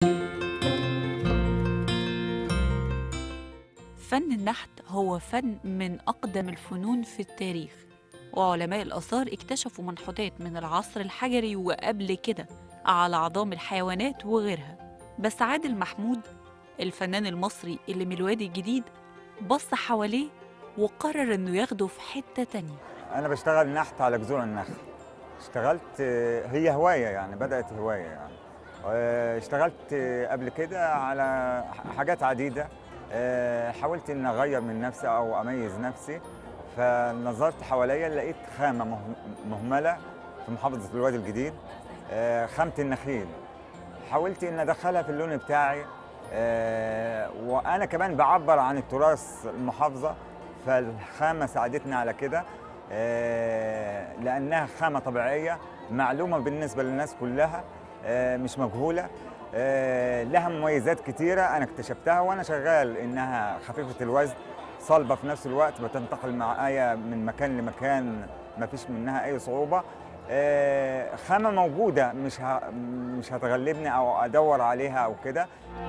فن النحت هو فن من أقدم الفنون في التاريخ وعلماء الآثار اكتشفوا منحوتات من العصر الحجري وقبل كده على عظام الحيوانات وغيرها بس عادل محمود الفنان المصري اللي من الوادي الجديد بص حواليه وقرر انه ياخده في حتة تانية انا بشتغل نحت على جذوع النخل اشتغلت آه، هي هوايه يعني بدات هوايه يعني آه، اشتغلت آه، قبل كده على ح- حاجات عديده آه، حاولت ان اغير من نفسي او اميز نفسي فنظرت حواليا لقيت خامه مه- مهمله في محافظه الوادي الجديد آه، خامه النخيل حاولت ان ادخلها في اللون بتاعي آه، وانا كمان بعبر عن التراث المحافظه فالخامه ساعدتني على كده آه، لانها خامه طبيعيه معلومه بالنسبه للناس كلها آه، مش مجهوله آه، لها مميزات كتيره انا اكتشفتها وانا شغال انها خفيفه الوزن صلبه في نفس الوقت بتنتقل معايا من مكان لمكان ما فيش منها اي صعوبه آه، خامه موجوده مش ه- مش هتغلبني او ادور عليها او كده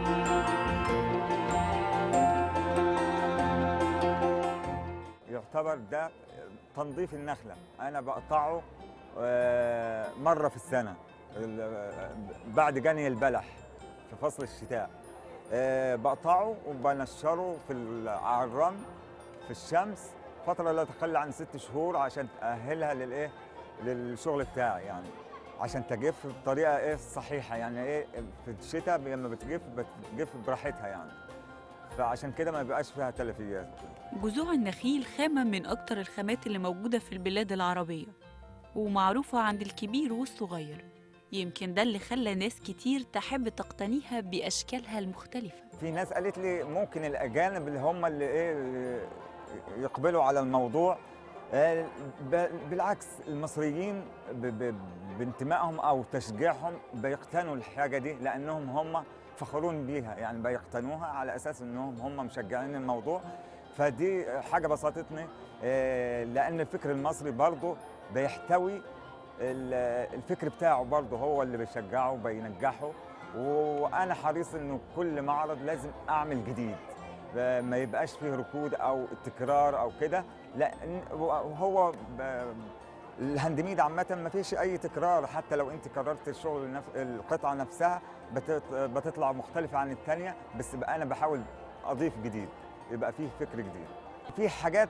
يعتبر ده تنظيف النخله انا بقطعه آه، مره في السنه ال- بعد جني البلح في فصل الشتاء آه، بقطعه وبنشره في ال- على الرمل في الشمس فتره لا تقل عن ست شهور عشان تاهلها للايه للشغل بتاعي يعني عشان تجف بطريقه ايه صحيحه يعني ايه في الشتاء لما بتجف بتجف براحتها يعني فعشان كده ما بيبقاش فيها تلفيات جذوع النخيل خامة من أكتر الخامات اللي موجودة في البلاد العربية ومعروفة عند الكبير والصغير يمكن ده اللي خلى ناس كتير تحب تقتنيها بأشكالها المختلفة في ناس قالت لي ممكن الاجانب اللي هم اللي ايه يقبلوا على الموضوع آه، ب- بالعكس المصريين ب- ب- بانتمائهم او تشجيعهم بيقتنوا الحاجه دي لانهم هم فخورون بيها يعني بيقتنوها على اساس انهم هم مشجعين الموضوع فدي حاجه بسطتني آه، لان الفكر المصري برضه بيحتوي ال- الفكر بتاعه برضه هو اللي بيشجعه وبينجحه وانا حريص انه كل معرض لازم اعمل جديد ما يبقاش فيه ركود او تكرار او كده لان هو ب- الهاندميد عامة ما فيش أي تكرار حتى لو أنت كررت الشغل نف... القطعة نفسها بتط... بتطلع مختلفة عن الثانية بس بقى أنا بحاول أضيف جديد يبقى فيه فكر جديد. في حاجات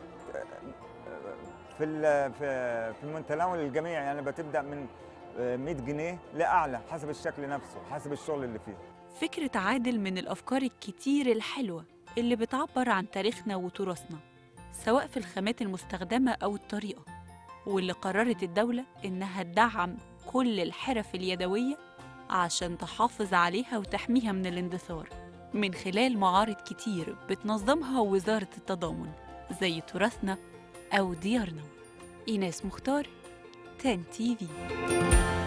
في ال... في في متناول الجميع يعني بتبدأ من 100 جنيه لأعلى حسب الشكل نفسه حسب الشغل اللي فيه. فكرة عادل من الأفكار الكتير الحلوة اللي بتعبر عن تاريخنا وتراثنا سواء في الخامات المستخدمة أو الطريقة واللي قررت الدولة إنها تدعم كل الحرف اليدوية عشان تحافظ عليها وتحميها من الاندثار من خلال معارض كتير بتنظمها وزارة التضامن زي تراثنا أو ديارنا إيناس مختار تان تي في